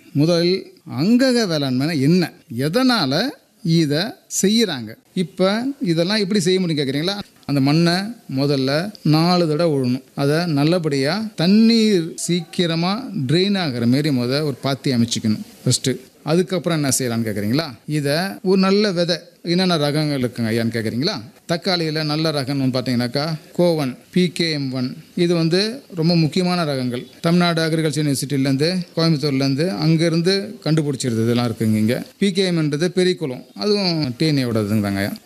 முதலில் அங்கக வேளாண்மைனா என்ன எதனால் இதை செய்கிறாங்க இப்போ இதெல்லாம் எப்படி செய்ய முடியும் கேட்குறீங்களா அந்த மண்ணை முதல்ல நாலு தடவை உழணும் அதை நல்லபடியாக தண்ணீர் சீக்கிரமாக ட்ரெயின் ஆகிற மாரி முத ஒரு பாத்தி அமைச்சிக்கணும் ஃபஸ்ட்டு அதுக்கப்புறம் என்ன செய்யலாம்னு கேட்குறீங்களா இதை ஒரு நல்ல விதை என்னென்ன ரகங்கள் இருக்குங்க ஐயான்னு கேட்குறீங்களா தக்காளியில் நல்ல ரகம்னு பார்த்தீங்கன்னாக்கா கோவன் பிகேஎம் ஒன் இது வந்து ரொம்ப முக்கியமான ரகங்கள் தமிழ்நாடு அக்ரிகல்ச்சர் யூனிவர்சிட்டிலேருந்து கோயம்புத்தூர்லேருந்து அங்கேருந்து கண்டுபிடிச்சிருது இதெல்லாம் இருக்குங்க இங்கே பிகேஎம்ன்றது பெரியகுளம் அதுவும் டிஎன்ஏவோடதுங்க தாங்க